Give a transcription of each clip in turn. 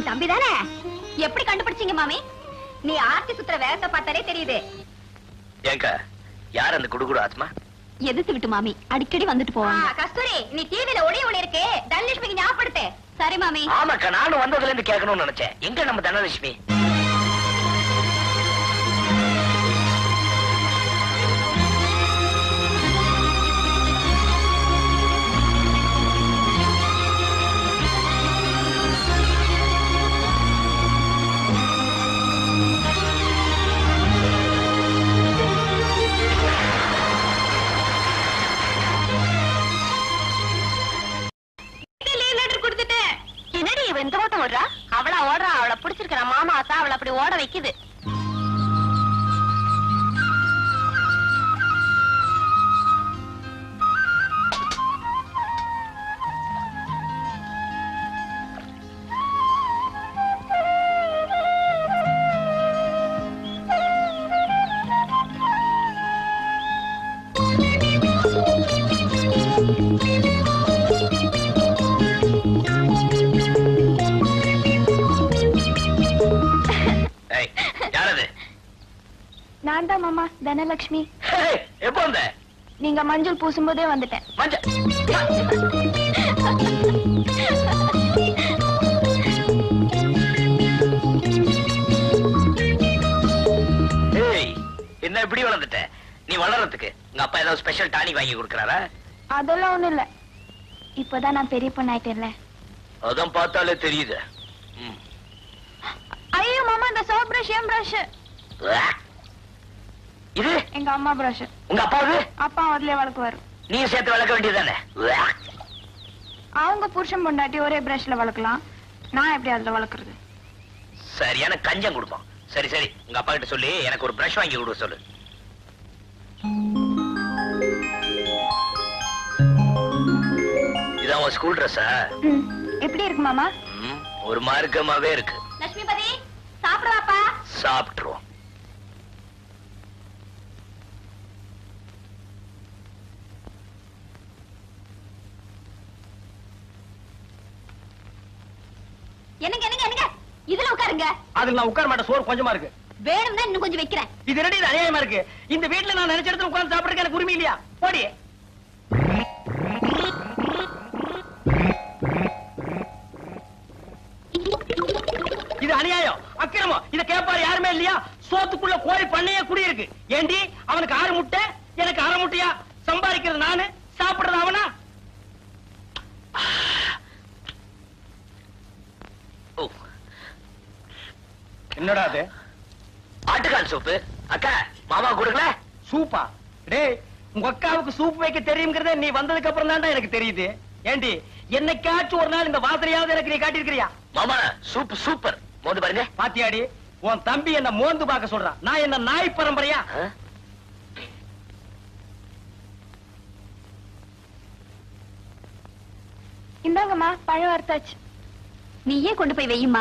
என் தம்பி தானே எப்படி கண்டுபிடிச்சீங்க மாமி நீ ஆர்த்தி சுத்துற வேகத்தை பார்த்தாலே தெரியுது ஏங்க யார் அந்த குடுகுடு ஆத்மா எதிர்த்து விட்டு மாமி அடிக்கடி வந்துட்டு போவாங்க கஸ்தூரி நீ டிவில ஒளி ஒளி இருக்கு தனலட்சுமிக்கு ஞாபகப்படுத்து சரி மாமி ஆமாக்கா நானும் வந்ததுல இருந்து கேட்கணும்னு நினைச்சேன் எங்க நம்ம தனலட்சுமி என்னடி இவ இந்த ஓட்டம் ஓடுறா அவளா ஓடுறா அவளை பிடிச்சிருக்கிற மாமா ஆசா அவளை அப்படி ஓட வைக்குது ஏய், யார் அது நான் தான் மாமா தனலட்சுமி ஏய், எப்போ வந்த நீங்க மஞ்சள் பூசும்போதே வந்துட்டேன் மஞ்சள் ஏய் என்ன இப்படி வளர்ந்துட்ட நீ வளர்றதுக்கு உங்க அப்பா ஏதாவது ஸ்பெஷல் டானிக் வாங்கி கொடுக்கறாரா அதெல்லாம் ஒண்ணும் இல்ல இப்பதான் நான் பெரிய பொண்ணாயிட்டேன்ல அதான் பார்த்தாலே தெரியுது ம். ஐயோ மாமா இந்த சோப் பிரஷ் ஏன் பிரஷ் உவா. இது எங்க அம்மா பிரஷ் உங்க அப்பாவுது அப்பா அதுலயே வளர்க்குவாரு நீயும் சேர்த்து வளர்க்க வேண்டியதுதானே உவா. அவங்க புருஷன் பொண்டாட்டி ஒரே பிரஷ்ல வளர்க்கலாம் நான் எப்படி அதுல வளர்க்கறது சரியான கஞ்சம் கொடுப்போம் சரி சரி உங்க அப்பா கிட்ட சொல்லி எனக்கு ஒரு பிரஷ் வாங்கி கொடுக்க சொல்லு இதான் உன் ஸ்கூல் ட்ரெஸ்ஸா ம், எப்படி இருக்கு மாமா ஒரு மார்க்கமாவே இருக்கு லட்சுமிபதி சாப்பிடுவாப்பா சாப்பிட்டுருவோம் என்னங்க என்னங்க என்னங்க இதுல உட்காருங்க அதுல நான் உட்கார மாட்டேன் சோறு கொஞ்சமா இருக்கு வேணும்னா இன்னும் கொஞ்சம் வைக்கிறேன் இது ரெடி இது அநியாயமா இருக்கு இந்த வீட்டுல நான் நினைச்ச இடத்துல உட்கார்ந்து சாப்பிடுறதுக்கு எனக்கு உரிமை இல்லையா போடி இது அநியாயம் அக்கிரமம் இத கேட்பாரு யாருமே இல்லையா சோத்துக்குள்ள கோழி பண்ணையே குடியிருக்கு ஏண்டி அவனுக்கு ஆறு முட்டை எனக்கு அரை முட்டையா சம்பாதிக்கிறது நானு சாப்பிடுறது அவனா ஓ என்னடா அது ஆட்டுக்கால் சூப்பு அக்கா மாமா கொடுக்கல சூப்பா டேய் உங்க அக்காவுக்கு சூப் வைக்க தெரியுங்கிறதே நீ வந்ததுக்கு அப்புறம் தான்டா எனக்கு தெரியுது ஏண்டி என்னைக்காச்சும் ஒரு நாள் இந்த வாசனையாவது எனக்கு நீ காட்டியிருக்கிறியா மாமா சூப் சூப்பர் மோந்து பாருங்க பாத்தியாடி உன் தம்பி என்ன மோந்து பார்க்க சொல்றான் நான் என்ன நாய் பரம்பரையா ஆ? இந்தாங்கம்மா பழம் வறுத்தாச்சு நீயே கொண்டு போய் வையுமா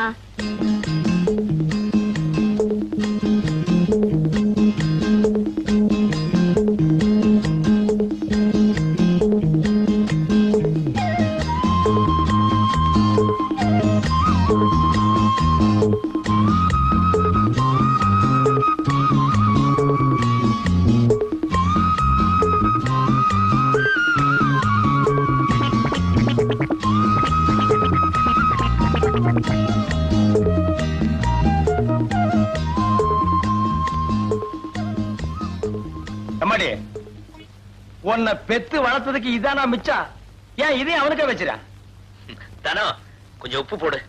அம்மாடி உன்னை பெத்து வளர்த்ததுக்கு இதானா மிச்சம் ஏன் இதே அவனுக்கே வச்சிரா தானோ கொஞ்சம் உப்பு போடு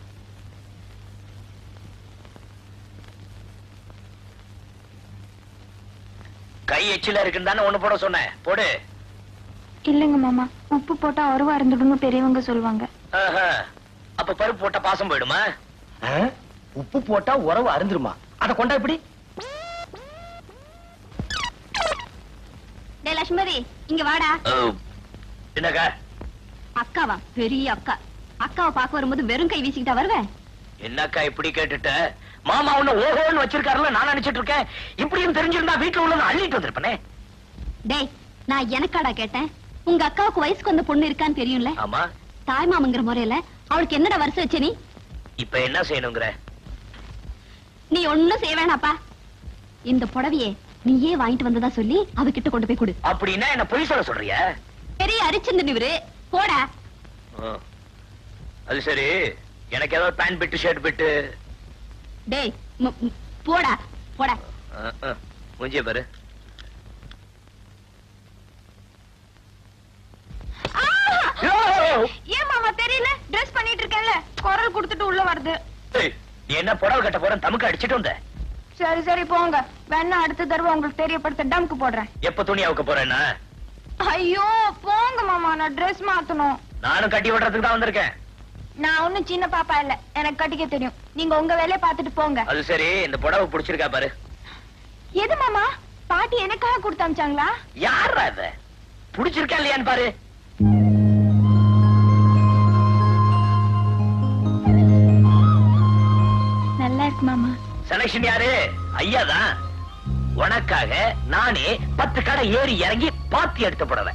கை எச்சில இருக்குன்னு தானே ஒண்ணு போட சொன்னேன் போடு இல்லைங்க மாமா உப்பு போட்டா உறவா இருந்துடுங்க பெரியவங்க சொல்லுவாங்க ஆஹா. அப்ப பருப்பு போட்டா பாசம் போயிடுமா உப்பு போட்டா உறவு அருந்துருமா அத கொண்டா இப்படி டே லட்சுமதி இங்க வாடா ஓ. என்னக்கா அக்காவா பெரிய அக்கா அக்காவை பார்க்க வரும்போது வெறும் கை வீசிக்கிட்டா வருவேன் என்னக்கா இப்படி கேட்டுட்ட மாமா உன்ன ஓஹோன்னு வச்சிருக்காருல நான் நினைச்சிட்டு இருக்கேன் இப்படியும் தெரிஞ்சிருந்தா வீட்டுல உள்ள அள்ளிட்டு வந்திருப்பனே டேய் நான் எனக்காடா கேட்டேன் உங்க அக்காவுக்கு வயசுக்கு வந்த பொண்ணு இருக்கான்னு தெரியும்ல ஆமா தாய்மாமங்கிற முறையில அவளுக்கு என்னடா வருஷம் வச்ச நீ இப்ப என்ன செய்யணுங்கிற நீ ஒண்ணும் செய்ய வேணாப்பா இந்த புடவையே நீயே வாங்கிட்டு வந்ததா சொல்லி அவகிட்ட கொண்டு போய் கொடு அப்படின்னா என்ன பொய் சொல்ல சொல்றிய பெரிய அரிச்சந்திரன் இவரு போடா அது சரி எனக்கு ஏதாவது பேண்ட் பிட்டு ஷர்ட் பிட்டு டேய் ம், ம், போடா போடா முஞ்சிய பாரு ஆ! ஏன் மாமா தெரியல ட்ரெஸ் பண்ணிட்டு இருக்கேன்ல குரல் கொடுத்துட்டு உள்ள வருது ஏய், நீ என்ன புடவை கட்ட போற தமுக்கு அடிச்சிட்டு வந்த சரி சரி போங்க வேணா அடுத்த தடவை உங்களுக்கு தெரியப்படுத்த டம்க்கு போடுறேன் எப்ப துணி அவுக்க போறேன்னா ஐயோ போங்க மாமா நான் ட்ரெஸ் மாத்தணும் நானும் கட்டி விடுறதுக்கு தான் வந்திருக்கேன் நான் ஒண்ணும் சின்ன பாப்பா இல்ல எனக்கு கட்டிக்க தெரியும் நீங்க உங்க வேலையை பார்த்துட்டு போங்க அது சரி இந்த புடவை பிடிச்சிருக்கா பாரு எது மாமா பாட்டி எனக்காக கொடுத்து அமிச்சாங்களா யாரா இத பிடிச்சிருக்கா இல்லையான்னு பாரு நல்லா இருக்கு மாமா செலக்ஷன் யாரு ஐயாதான் உனக்காக நானே பத்து கடை ஏறி இறங்கி பாத்தி எடுத்து புடவை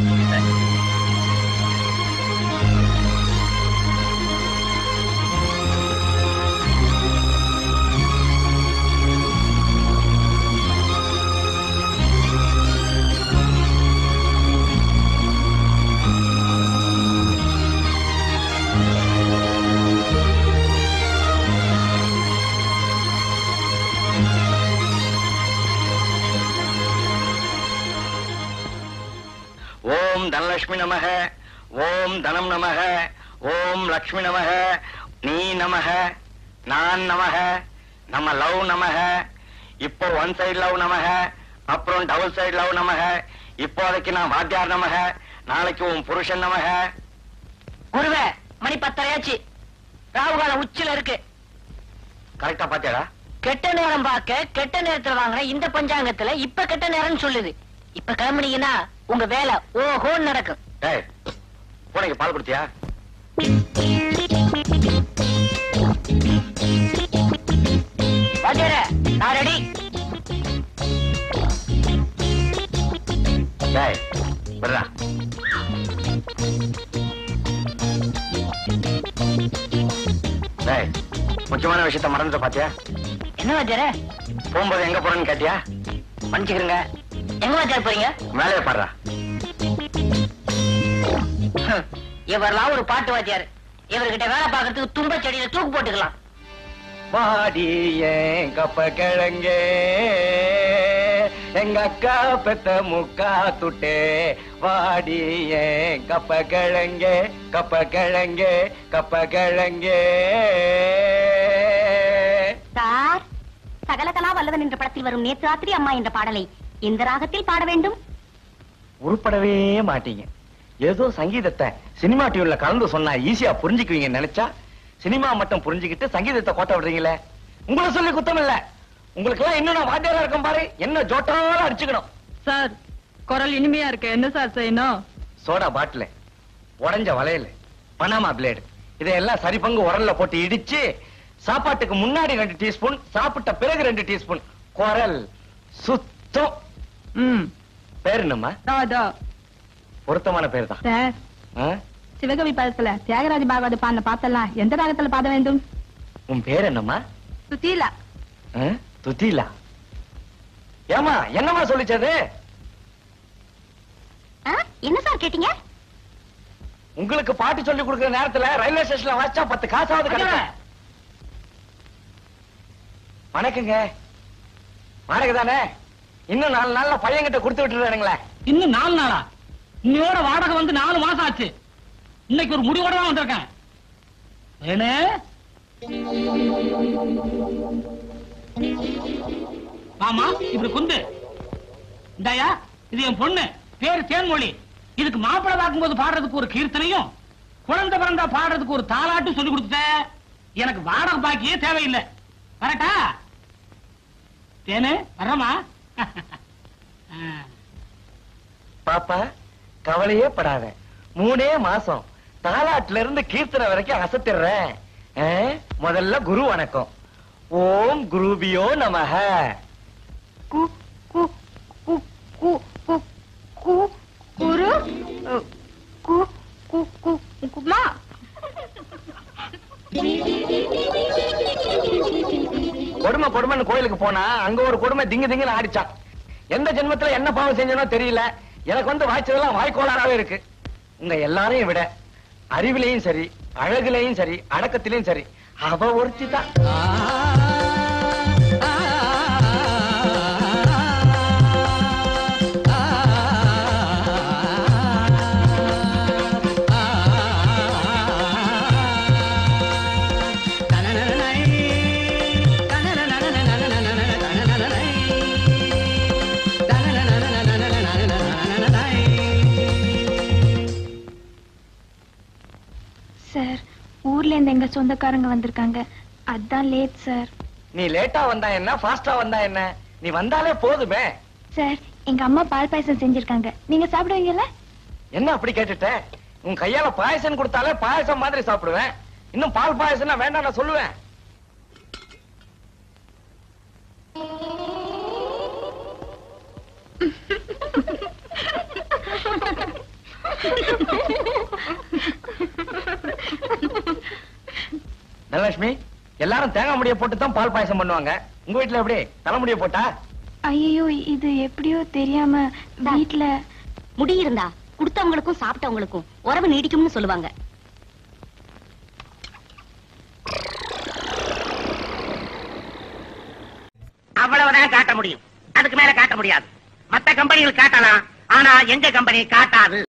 ஓம் தனலட்சுமி நமக ஓம் தனம் நமக ஓம் லக்ஷ்மி நமக நீ நமக நான் நமக நம்ம லவ் நமக இப்போ ஒன் சைடு லவ் நமக அப்புறம் டபுள் சைடு லவ் நமக இப்போதைக்கு நான் வாத்தியார் நமக நாளைக்கு உன் புருஷன் நமக குருவே மணி பத்தரையாச்சு ராகுகாலம் உச்சில இருக்கு கரெக்டா பாத்தியாடா கெட்ட நேரம் பார்க்க கெட்ட நேரத்துல வாங்கின இந்த பஞ்சாங்கத்துல இப்ப கெட்ட நேரம்னு சொல்லுது இப்ப கிளம்புனீங்கன்னா உங்க வேலை ஓஹோன்னு நடக்கும் ஏய் பூனைக்கு பால் கொடுத்தியா வாத்தியாரே நான் ரெடி டேய் விடுறா டேய் முக்கியமான விஷயத்த மறந்துட்ட பாத்தியா என்ன வாத்தியாரே போகும்போது எங்க போறேன்னு கேட்டியா மன்னிச்சுக்கிறேங்க எங்க வாத்தியார் போறீங்க வேலையை பாடுறா ஹம், இவரெல்லாம் ஒரு பாட்டு வாத்தியார் இவர்கிட்ட வேலை பார்க்கறதுக்கு தும்ப செடியில தூக்கு போட்டுக்கலாம் வாடி ஏன் கப்ப கிழங்கே எங்க அக்கா பெத்த முக்கா துட்டே வாடி ஏன் கப்ப கிழங்கே கப்ப கிழங்கே கப்ப கிழங்கே சார் சகலகலா வல்லவன் என்ற படத்தில் வரும் நேற்று ராத்திரி அம்மா என்ற பாடலை எந்த ராகத்தில் பாட வேண்டும் உருப்படவே மாட்டீங்க ஏதோ சங்கீதத்தை சினிமா டியூன்ல கலந்து சொன்னா ஈஸியா புரிஞ்சுக்குவீங்க நினைச்சா சினிமா மட்டும் புரிஞ்சுக்கிட்டு சங்கீதத்தை கோட்ட விடுறீங்களே உங்களை சொல்லி குத்தம் இல்ல உங்களுக்கு எல்லாம் இன்னும் நான் வாத்தியாரா இருக்கேன் பாரு என்ன ஜோட்டாலும் அடிச்சுக்கணும் சார் குரல் இனிமையா இருக்கு என்ன சார் செய்யணும் சோடா பாட்டில் உடைஞ்ச வளையல் பனாமா பிளேடு இதையெல்லாம் சரி பங்கு உரல்ல போட்டு இடிச்சு சாப்பாட்டுக்கு முன்னாடி ரெண்டு டீஸ்பூன் சாப்பிட்ட பிறகு ரெண்டு டீஸ்பூன் குரல் சுத்தம் ம் பேர் என்னம்மா ராதா பொருத்தமான பேர் தான் சார் ஆ? சிவகவி பதத்துல தியாகராஜ பாகவத பாடின பாத்தெல்லாம் எந்த ராகத்துல பாட வேண்டும் உன் பேர் என்னம்மா சுத்தீலா ஆ? துத்திலா ஏமா என்னம்மா சொல்லிச்சது ஆ? என்ன சார் கேட்டீங்க உங்களுக்கு பாட்டு சொல்லி கொடுக்கிற நேரத்துல ரயில்வே ஸ்டேஷன்ல வாச்சா பத்து காசாவது கிடைக்கும் வணக்கங்க வாடகை தானே இன்னும் நாலு நாள்ல பையன்கிட்ட கொடுத்து விட்டுறானுங்களே இன்னும் நாலு நாளா இன்னையோட வாடகை வந்து நாலு மாசம் ஆச்சு இன்னைக்கு ஒரு முடிவோட தான் வந்திருக்கேன் வேணு மாமா இப்படி குந்து இந்தாயா இது என் பொண்ணு பேரு தேன்மொழி இதுக்கு மாப்பிள்ளை பார்க்கும்போது பாடுறதுக்கு ஒரு கீர்த்தனையும் குழந்தை பிறந்தா பாடுறதுக்கு ஒரு தாலாட்டும் சொல்லி கொடுத்துட்ட எனக்கு வாடகை பாக்கியே தேவையில்லை வரட்டா தேனு வர்றமா பாப்பா கவலையே படாத மூணே மாசம் தாலாட்டுல இருந்து கீர்த்தனை வரைக்கும் அசத்திடுறேன் ஆ? முதல்ல குரு வணக்கம் ஓம் குருபியோ நமஹ கு கு கு கு கு கு குரு அ, கு கு கு குமா கொடுமை கொடுமைன்னு கோயிலுக்கு போனா அங்க ஒரு கொடுமை திங்கு திங்குன்னு ஆடிச்சான் எந்த ஜென்மத்துல என்ன பாவம் செஞ்சனோ தெரியல எனக்கு வந்து வாய்ச்சதெல்லாம் வாய்க்கோளாறாவே இருக்கு உங்க எல்லாரையும் விட அறிவிலையும் சரி அழகுலையும் சரி அடக்கத்திலையும் சரி அவ ஒருத்தி தான் சார் ஊர்ல இருந்து எங்க சொந்தக்காரங்க வந்திருக்காங்க அதான் லேட் சார் நீ லேட்டா வந்தா என்ன ஃபாஸ்டா வந்தா என்ன நீ வந்தாலே போதுமே சார் எங்க அம்மா பால் பாயசம் செஞ்சிருக்காங்க நீங்க சாப்பிடுவீங்கல்ல என்ன அப்படி கேட்டுட்ட உன் கையால பாயசம் கொடுத்தாலே பாயசம் மாதிரி சாப்பிடுவேன் இன்னும் பால் பாயசம்னா வேண்டாம் நான் சொல்லுவேன் தனலட்சுமி எல்லாரும் தேங்காய் முடிய போட்டு தான் பால் பாயசம் பண்ணுவாங்க உங்க வீட்டுல எப்படி தலைமுடிய போட்டா ஐயோ இது எப்படியோ தெரியாம வீட்ல முடி இருந்தா கொடுத்தவங்களுக்கும் சாப்பிட்டவங்களுக்கும் உறவு நீடிக்கும்னு சொல்லுவாங்க அவ்வளவுதான் காட்ட முடியும் அதுக்கு மேல காட்ட முடியாது மத்த கம்பெனிகள் காட்டலாம் ஆனா எங்க கம்பெனி காட்டாது